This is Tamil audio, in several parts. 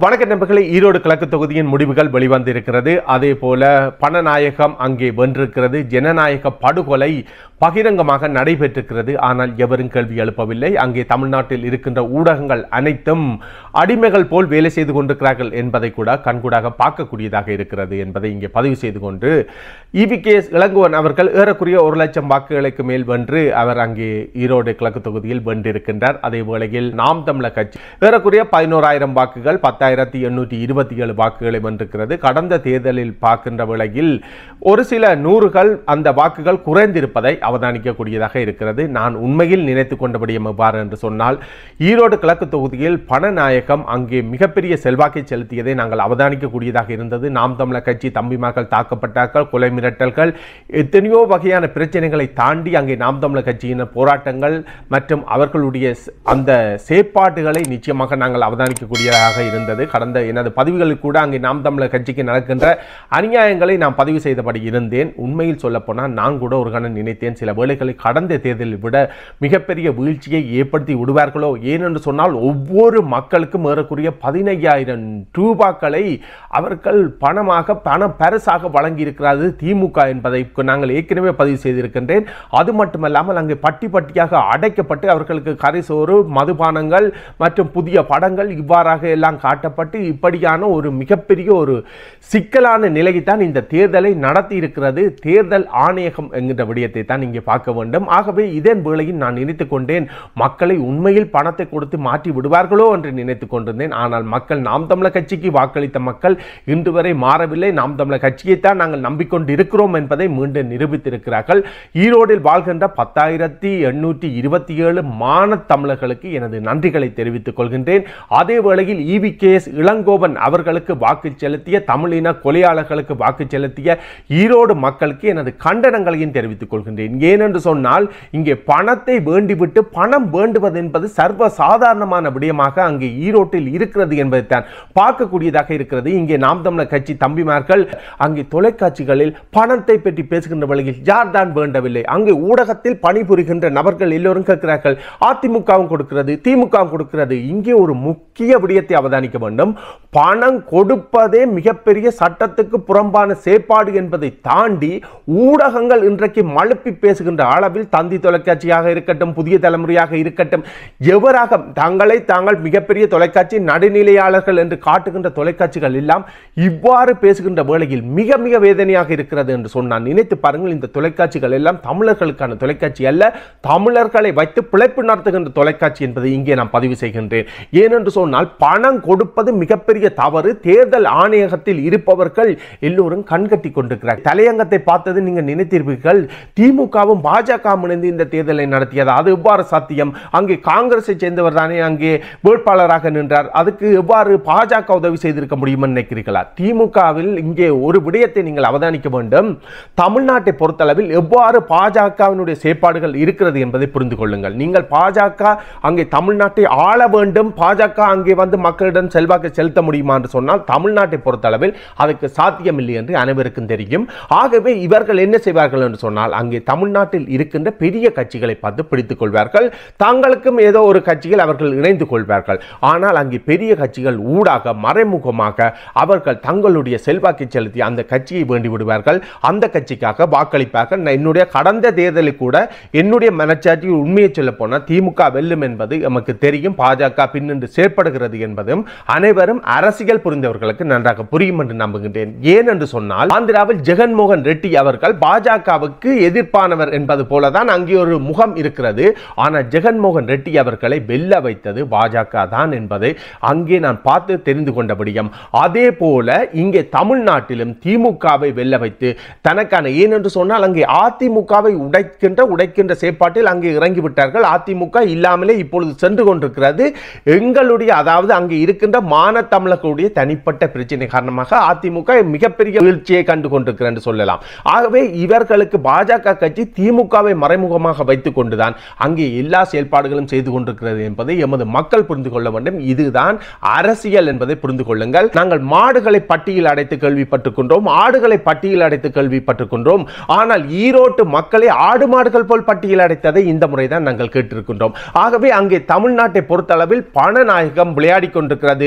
வணக்க நண்பர்களே ஈரோடு கிழக்கு தொகுதியின் முடிவுகள் வெளிவந்திருக்கிறது அதே போல பணநாயகம் அங்கே வென்றிருக்கிறது ஜனநாயக படுகொலை பகிரங்கமாக நடைபெற்றிருக்கிறது ஆனால் எவரும் கேள்வி எழுப்பவில்லை அங்கே தமிழ்நாட்டில் இருக்கின்ற ஊடகங்கள் அனைத்தும் அடிமைகள் போல் வேலை செய்து கொண்டிருக்கிறார்கள் என்பதை கூட கண்கூடாக பார்க்கக்கூடியதாக இருக்கிறது என்பதை இங்கே பதிவு செய்து கொண்டு இவி கே இளங்குவன் அவர்கள் ஏறக்குறைய ஒரு லட்சம் வாக்குகளுக்கு மேல் வென்று அவர் அங்கே ஈரோடு கிழக்கு தொகுதியில் வென்றிருக்கின்றார் அதே வேளையில் நாம் தமிழர் கட்சி ஏறக்குறைய பதினோராயிரம் வாக்குகள் பத்தாயிரத்தி எண்ணூற்றி இருபத்தி ஏழு வாக்குகளை வென்றிருக்கிறது கடந்த தேர்தலில் பார்க்கின்ற வேளையில் ஒரு சில நூறுகள் அந்த வாக்குகள் குறைந்திருப்பதை அவதானிக்கக்கூடியதாக இருக்கிறது நான் உண்மையில் நினைத்து கொண்டபடியும் எவ்வாறு என்று சொன்னால் ஈரோடு கிழக்கு தொகுதியில் பணநாயகம் அங்கே மிகப்பெரிய செல்வாக்கை செலுத்தியதை நாங்கள் அவதானிக்கக்கூடியதாக இருந்தது நாம் தமிழர் கட்சி தம்பிமார்கள் தாக்கப்பட்டார்கள் கொலை மிரட்டல்கள் எத்தனையோ வகையான பிரச்சனைகளை தாண்டி அங்கே நாம் தமிழர் கட்சியின் போராட்டங்கள் மற்றும் அவர்களுடைய ஸ்- அந்த செயற்பாடுகளை நிச்சயமாக நாங்கள் அவதானிக்கக்கூடியதாக இருந்தது கடந்த எனது பதிவுகளில் கூட அங்கே நாம் தமிழர் கட்சிக்கு நடக்கின்ற அநியாயங்களை நான் பதிவு செய்தபடி இருந்தேன் உண்மையில் சொல்லப்போனால் நான் கூட ஒரு கணம் நினைத்தேன் சில வேளைகளை கடந்த தேர்தலில் விட மிகப்பெரிய வீழ்ச்சியை ஏற்படுத்தி விடுவார்களோ ஏனென்று சொன்னால் ஒவ்வொரு மக்களுக்கும் ஏறக்குறைய பதினையாயிரம் ரூபாக்களை அவர்கள் பணமாக பணம் பரிசாக வழங்கியிருக்கிறது திமுக என்பதை நாங்கள் ஏற்கனவே பதிவு செய்திருக்கின்றேன் அது மட்டுமல்லாமல் அங்கே பட்டி பட்டியாக அடைக்கப்பட்டு அவர்களுக்கு கரிசோறு மதுபானங்கள் மற்றும் புதிய படங்கள் இவ்வாறாக எல்லாம் காட்டப்பட்டு இப்படியான ஒரு மிகப்பெரிய ஒரு சிக்கலான நிலையைத்தான் இந்த தேர்தலை நடத்தி இருக்கிறது தேர்தல் ஆணையகம் என்கின்ற விடயத்தை தான் இங்கே பார்க்க வேண்டும் ஆகவே இதன் வேளையில் நான் நினைத்துக் கொண்டேன் மக்களை உண்மையில் பணத்தை கொடுத்து மாற்றி விடுவார்களோ என்று நினைத்துக் கொண்டிருந்தேன் ஆனால் மக்கள் நாம் தமிழர் கட்சிக்கு வாக்களித்த மக்கள் இன்று வரை மாறவில்லை நாம் தமிழர் கட்சியைத்தான் நாங்கள் நம்பிக்கொண்டு இருக்கிறோம் என்பதை மீண்டும் நிரூபித்திருக்கிறார்கள் ஈரோடில் வாழ்கின்ற பத்தாயிரத்தி எண்ணூற்றி இருபத்தி ஏழு மான தமிழர்களுக்கு எனது நன்றிகளை தெரிவித்துக் கொள்கின்றேன் அதே வேளையில் இவி இளங்கோவன் அவர்களுக்கு வாக்கு செலுத்திய தமிழின கொலையாளர்களுக்கு வாக்கு செலுத்திய ஈரோடு மக்களுக்கு எனது கண்டனங்களையும் தெரிவித்துக் கொள்கின்றேன் ஏனென்று சொன்னால் இங்கே பணத்தை வேண்டிவிட்டு பணம் வேண்டுவது என்பது சர்வ சாதாரணமான விடயமாக அங்கே ஈரோட்டில் இருக்கிறது என்பதைத்தான் பார்க்கக்கூடியதாக இருக்கிறது இங்கே நாம் தமிழர் கட்சி தம்பிமார்கள் அங்கே தொலைக்காட்சிகளில் பணத்தை பற்றி பேசுகின்ற வழியில் யார் தான் வேண்டவில்லை அங்கே ஊடகத்தில் பணிபுரிகின்ற நபர்கள் எல்லோரும் கேட்கிறார்கள் அதிமுகவும் கொடுக்கிறது திமுகவும் கொடுக்கிறது இங்கே ஒரு முக்கிய விடயத்தை அவதானிக்க வேண்டும் பணம் கொடுப்பதே மிகப்பெரிய சட்டத்துக்கு புறம்பான செயற்பாடு என்பதை தாண்டி ஊடகங்கள் இன்றைக்கு மழுப்பி பேசுகின்ற அளவில் தந்தி தொலைக்காட்சியாக இருக்கட்டும் புதிய தலைமுறையாக இருக்கட்டும் எவராக தங்களை தாங்கள் மிகப்பெரிய தொலைக்காட்சி நடுநிலையாளர்கள் என்று காட்டுகின்ற தொலைக்காட்சிகள் எல்லாம் இவ்வாறு பேசுகின்ற வேளையில் மிக மிக வேதனையாக இருக்கிறது என்று சொன்னான் நினைத்து பாருங்கள் இந்த தொலைக்காட்சிகள் எல்லாம் தமிழர்களுக்கான தொலைக்காட்சி அல்ல தமிழர்களை வைத்து பிழைப்பு நடத்துகின்ற தொலைக்காட்சி என்பதை இங்கே நான் பதிவு செய்கின்றேன் ஏனென்று சொன்னால் பணம் கொடுப்பது மிகப்பெரிய தவறு தேர்தல் ஆணையகத்தில் இருப்பவர்கள் எல்லோரும் கண்கட்டி கொண்டிருக்கிறார் தலையங்கத்தை பார்த்தது நீங்கள் நினைத்திருப்பீர்கள் திமுகவும் பாஜகவும் இணைந்து இந்த தேர்தலை நடத்தியது அது எவ்வாறு சாத்தியம் அங்கே காங்கிரஸை சேர்ந்தவர் தானே அங்கே வேட்பாளராக நின்றார் அதுக்கு எவ்வாறு பாஜக உதவி செய்திருக்க முடியும் நினைக்கிறீர்களா திமுகவில் இங்கே ஒரு விடயத்தை நீங்கள் அவதானிக்க வேண்டும் தமிழ்நாட்டை பொறுத்தளவில் எவ்வாறு பாஜகவினுடைய செயற்பாடுகள் இருக்கிறது என்பதை புரிந்து கொள்ளுங்கள் நீங்கள் பாஜக அங்கே தமிழ்நாட்டை ஆள வேண்டும் பாஜக அங்கே வந்து மக்களிடம் செல்வாக்கு செலுத்த முடியுமா என்று சொன்னால் தமிழ்நாட்டை பொறுத்தளவில் அதுக்கு சாத்தியமில்லை என்று அனைவருக்கும் தெரியும் ஆகவே இவர்கள் என்ன செய்வார்கள் என்று சொன்னால் அங்கே தமிழ்நாட்டில் இருக்கின்ற பெரிய கட்சிகளை பார்த்து பிடித்துக் கொள்வார்கள் தங்களுக்கும் ஏதோ ஒரு கட்சியில் அவர்கள் இணைந்து கொள்வார்கள் ஆனால் அங்கே பெரிய கட்சிகள் ஊடாக மறைமுகமாக அவர்கள் தங்களுடைய செல்வாக்கை செலுத்தி அந்த கட்சியை வேண்டி விடுவார்கள் அந்த கட்சிக்காக வாக்களிப்பார்கள் நான் என்னுடைய கடந்த தேர்தலில் கூட என்னுடைய மனச்சாட்சியில் உண்மையை சொல்ல போனால் திமுக வெல்லும் என்பது நமக்கு தெரியும் பாஜக பின்னின்று செயற்படுகிறது என்பதும் அனைவரும் அரசியல் புரிந்தவர்களுக்கு நன்றாக புரியும் என்று நம்புகின்றேன் ஏன் என்று சொன்னால் ஆந்திராவில் ஜெகன்மோகன் ரெட்டி அவர்கள் பாஜகவுக்கு எதிர்ப்பானவர் என்பது போலதான் அங்கே ஒரு முகம் இருக்கிறது ஆனால் ஜெகன்மோகன் ரெட்டி அவர்களை வெல்ல வைத்தது பாஜக தான் என்பதை அங்கே நான் பார்த்து தெரிந்து கொண்டபடியும் அதே போல இங்கே தமிழ்நாட்டிலும் திமுகவை வெல்ல வைத்து தனக்கான ஏன் என்று சொன்னால் அங்கே அதிமுகவை உடைக்கின்ற உடைக்கின்ற செயற்பாட்டில் அங்கே இறங்கி விட்டார்கள் அதிமுக இல்லாமலே இப்பொழுது சென்று கொண்டிருக்கிறது எங்களுடைய அதாவது அங்கே இருக்கின்ற மான தமிழர்களுடைய தனிப்பட்ட பிரச்சனை காரணமாக அதிமுக மிகப்பெரிய வீழ்ச்சியை கண்டு கொண்டிருக்கிறது என்று சொல்லலாம் ஆகவே இவர்களுக்கு பாஜக கட்சி திமுகவை மறைமுகமாக வைத்துக் கொண்டுதான் அங்கே எல்லா செயல்பாடுகளும் செய்து கொண்டிருக்கிறது என்பதை எமது மக்கள் புரிந்து கொள்ள வேண்டும் இதுதான் அரசியல் என்பதை புரிந்து கொள்ளுங்கள் நாங்கள் மாடுகளை பட்டியல் அடைத்து கேள்விப்பட்டிருக்கின்றோம் ஆடுகளை பட்டியல் அடைத்து கேள்விப்பட்டிருக்கின்றோம் ஆனால் ஈரோட்டு மக்களை ஆடு மாடுகள் போல் பட்டியல் அடைத்ததை இந்த முறை தான் நாங்கள் கேட்டிருக்கின்றோம் ஆகவே அங்கே தமிழ்நாட்டை பொறுத்தளவில் பணநாயகம் விளையாடி கொண்டிருக்கிறது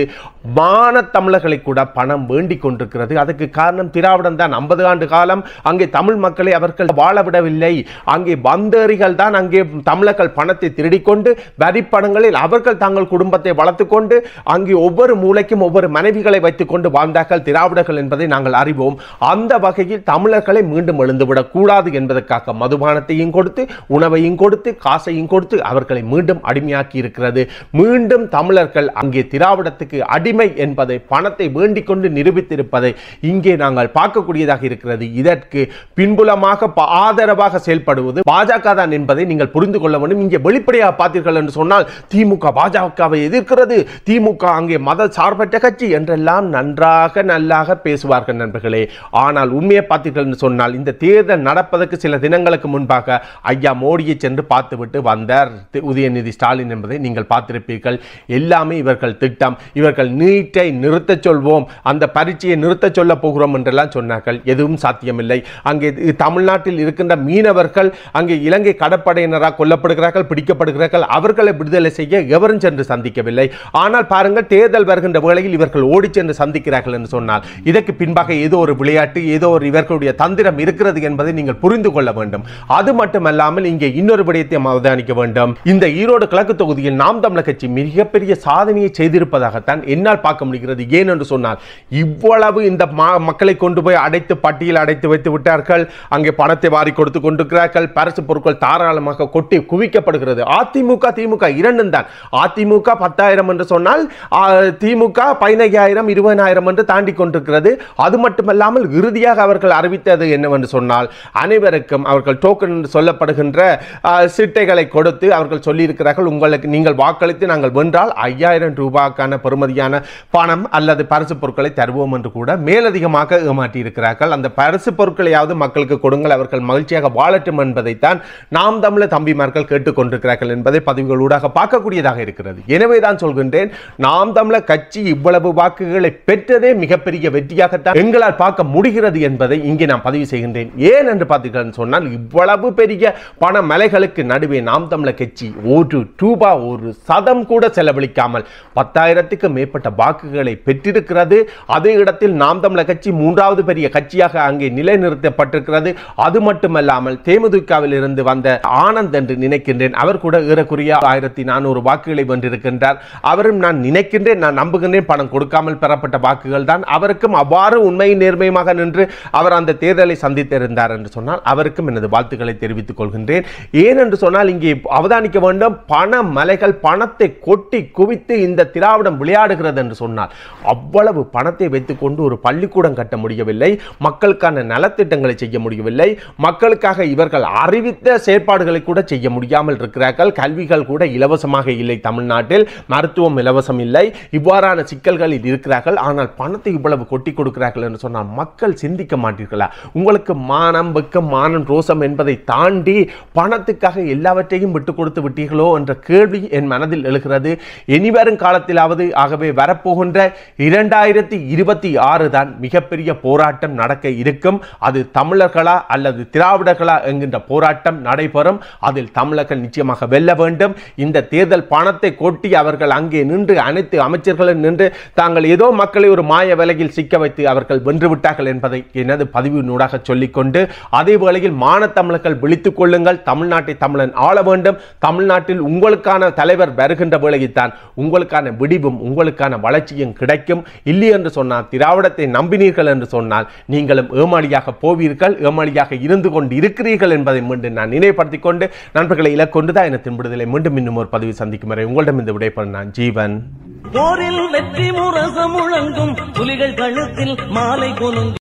மான தமிழர்களை கூட பணம் வேண்டிக் கொண்டிருக்கிறது அதுக்கு காரணம் திராவிடம் தான் ஐம்பது ஆண்டு காலம் அங்கே தமிழ் மக்களை அவர்கள் வாழ விடவில்லை அங்கே வந்தேறிகள் தான் அங்கே தமிழர்கள் பணத்தை திருடிக்கொண்டு வரி பணங்களில் அவர்கள் தங்கள் குடும்பத்தை வளர்த்துக் கொண்டு அங்கே ஒவ்வொரு மூலைக்கும் ஒவ்வொரு மனைவிகளை வைத்துக் கொண்டு வாழ்ந்தார்கள் திராவிடர்கள் என்பதை நாங்கள் அறிவோம் அந்த வகையில் தமிழர்களை மீண்டும் எழுந்துவிடக் கூடாது என்பதற்காக மதுபானத்தையும் கொடுத்து உணவையும் கொடுத்து காசையும் கொடுத்து அவர்களை மீண்டும் அடிமையாக்கி இருக்கிறது மீண்டும் தமிழர்கள் அங்கே திராவிடத்துக்கு அடிமை என்பதை பணத்தை வேண்டிக் கொண்டு நிரூபித்திருப்பதை இங்கே நாங்கள் பார்க்கக்கூடியதாக இருக்கிறது இதற்கு பின்புலமாக ப- ஆதரவாக செயல்படுவது பாஜக தான் என்பதை நீங்கள் புரிந்து கொள்ள வேண்டும் இங்கே வெளிப்படையாக பார்த்தீர்கள் என்று சொன்னால் திமுக பாஜகவை எதிர்க்கிறது திமுக அங்கே மத சார்பற்ற கட்சி என்றெல்லாம் நன்றாக நல்லாக பேசுவார்கள் நண்பர்களே ஆனால் உண்மையை பார்த்தீர்கள் என்று சொன்னால் இந்த தேர்தல் நடப்பதற்கு சில தினங்களுக்கு முன்பாக ஐயா மோடியை சென்று பார்த்துவிட்டு வந்தார் தி- உதயநிதி ஸ்டாலின் என்பதை நீங்கள் பார்த்திருப்பீர்கள் எல்லாமே இவர்கள் திட்டம் இவர்கள் நீட்டை நிறுத்தச் சொல்வோம் அந்த பரீட்சையை நிறுத்தச் சொல்ல போகிறோம் என்றெல்லாம் சொன்னார்கள் எதுவும் சாத்தியமில்லை அங்கே இ- தமிழ்நாட்டில் இருக்கின்ற மீனவர்கள் அங்கே இலங்கை கடற்படையினராக கொல்லப்படுகிறார்கள் பிடிக்கப்படுகிறார்கள் அவர்களை விடுதலை செய்ய எவரும் சென்று சந்திக்கவில்லை ஆனால் பாருங்கள் தேர்தல் வருகின்ற வேளையில் இவர்கள் ஓடி சென்று சந்திக்கிறார்கள் என்று சொன்னால் இதற்கு பின்பாக ஏதோ ஒரு விளையாட்டு ஏதோ ஒரு இவர்களுடைய தந்திரம் இருக்கிறது என்பதை நீங்கள் புரிந்து கொள்ள வேண்டும் அது மட்டுமல்லாமல் இங்கே இன்னொரு விடயத்தை அவதானிக்க வேண்டும் இந்த ஈரோடு கிழக்கு தொகுதியில் நாம் தமிழர் கட்சி மிகப்பெரிய சாதனையை செய்திருப்பதாகத்தான் என்னால் பார்க்க முடிகிறது ஏன் என்று சொன்னால் இவ்வளவு இந்த மா- மக்களை கொண்டு போய் அடைத்து பட்டியல் அடைத்து வைத்து விட்டார்கள் அங்கே பணத்தை வாரி கொடுத்து கொண்டிருக்கிறார்கள் பரிசு பொருட்கள் தாராளமாக கொட்டி குவிக்கப்படுகிறது அதிமுக திமுக இரண்டும் தான் அதிமுக பத்தாயிரம் என்று சொன்னால் ஆ, திமுக பதினையாயிரம் இருபதாயிரம் என்று தாண்டி கொண்டிருக்கிறது அது மட்டுமல்லாமல் இறுதியாக அவர்கள் அறிவித்தது என்னவென்று சொன்னால் அனைவருக்கும் அவர்கள் டோக்கன் என்று சொல்லப்படுகின்ற ஆ, சீட்டைகளை கொடுத்து அவர்கள் சொல்லியிருக்கிறார்கள் உங்களுக்கு நீங்கள் வாக்களித்து நாங்கள் வென்றால் ஐயாயிரம் ரூபாய்க்கான பெறுமதியான பணம் அல்லது பரிசு பொருட்களை தருவோம் என்று கூட மேலதிகமாக ஏமாற்றியிருக்கிறார்கள் அந்த பரிசு பொருட்களையாவது மக்களுக்கு கொடுங்கள் அவர்கள் மகிழ்ச்சியாக வாழட்டும் என்பதைத்தான் நாம் தமிழர் தம்பிமார்கள் கேட்டுக்கொண்டிருக்கிறார்கள் என்பதை பதிவுகளூடாக பார்க்கக்கூடியதாக இருக்கிறது எனவே தான் சொல்கின்றேன் நாம் தமிழர் கட்சி இவ்வளவு வாக்குகளை பெற்றதே மிகப்பெரிய வெற்றியாகத்தான் எங்களால் பார்க்க முடிகிறது என்பதை இங்கே நான் பதிவு செய்கின்றேன் ஏன் என்று பார்த்தீர்கள் சொன்னால் இவ்வளவு பெரிய பண மலைகளுக்கு நடுவே நாம் தமிழர் கட்சி ஒரு ரூபா ஒரு சதம் கூட செலவழிக்காமல் பத்தாயிரத்துக்கு மேற்பட்ட வாக்குகளை பெற்றிருக்கிறது அதே இடத்தில் நாம் தமிழர் கட்சி மூன்றாவது பெரிய கட்சியாக அங்கே நிலைநிறுத்தப்பட்டிருக்கிறது அது மட்டுமல்லாமல் தேமுதிகவில் இருந்து வந்த ஆனந்த் என்று நினைக்கின்றேன் அவர் கூட ஏறக்குறைய ஆயிரத்தி நானூறு வாக்குகளை வென்றிருக்கின்றார் அவரும் நான் நினைக்கின்றேன் நான் நம்புகின்றேன் பணம் கொடுக்காமல் பெறப்பட்ட வாக்குகள் தான் அவருக்கும் அவ்வாறு உண்மையும் நேர்மையுமாக நின்று அவர் அந்த தேர்தலை சந்தித்திருந்தார் என்று சொன்னால் அவருக்கும் எனது வாழ்த்துக்களை தெரிவித்துக் கொள்கின்றேன் ஏன் என்று சொன்னால் இங்கே அவதானிக்க வேண்டும் பண மலைகள் பணத்தை கொட்டி குவித்து இந்த திராவிடம் விளையாடுகிறது என்று சொன்னால் அவ்வளவு பணத்தை வைத்துக்கொண்டு ஒரு பள்ளிக்கூடம் கட்ட முடியவில்லை மக்களுக்கான நலத்திட்டங்களை செய்ய முடியவில்லை மக்களுக்காக இவர்கள் அறிவித்த செயற்பாடுகளை கூட செய்ய முடியாமல் இருக்கிறார்கள் கல்விகள் கூட இலவசமாக இல்லை தமிழ்நாட்டில் மருத்துவம் இலவசம் இல்லை இவ்வாறான சிக்கல்களில் இருக்கிறார்கள் ஆனால் பணத்தை இவ்வளவு கொட்டி கொடுக்கிறார்கள் என்று சொன்னால் மக்கள் சிந்திக்க மாட்டீர்களா உங்களுக்கு மானம் வெக்கம் மானம் ரோசம் என்பதை தாண்டி பணத்துக்காக எல்லாவற்றையும் விட்டு கொடுத்து விட்டீர்களோ என்ற கேள்வி என் மனதில் எழுகிறது இனிவரும் காலத்திலாவது ஆகவே வரப்போகின்ற இரண்டாயிரத்தி இருபத்தி ஆறு தான் மிகப்பெரிய போராட்டம் நடக்க இருக்கும் அது தமிழர்களா அல்லது திராவிடர்களா என்கின்ற போராட்டம் நடைபெறும் அதில் தமிழர்கள் நிச்சயமாக வெல்ல வேண்டும் இந்த தேர்தல் பணத்தை கொட்டி அவர்கள் அங்கே நின்று அனைத்து அமைச்சர்களும் நின்று தாங்கள் ஏதோ மக்களை ஒரு மாய விலையில் சிக்க வைத்து அவர்கள் வென்று விட்டார்கள் என்பதை எனது பதிவினூடாக சொல்லிக்கொண்டு அதே வேளையில் மான தமிழர்கள் விழித்துக் கொள்ளுங்கள் தமிழ்நாட்டை தமிழன் ஆள வேண்டும் தமிழ்நாட்டில் உங்களுக்கான தலைவர் வருகின்ற வேளையில்தான் உங்களுக்கான விடிவும் உங்களுக்கான வளர்ச்சியும் கிடைக்கும் இல்லை என்று சொன்னால் திராவிடத்தை நம்பினீர்கள் என்று சொன்னால் நீங்களும் ஏமாளியாக போவீர்கள் ஏமாளியாக இருந்து கொண்டு இருக்கிறீர்கள் என்பதை மீண்டும் நான் நினைவுபடுத்திக் கொண்டு நண்பர்களை இலக்கொண்டு தான் என தின்படுதலை மீண்டும் இன்னும் ஒரு பதிவு சந்திக்கும் வரை உங்களிடம் இந்த விடைபெறும் நான் ஜீவன் போரில் வெற்றி முரசம் முழங்கும் புலிகள் கழுத்தில் மாலை கொலுங்கும்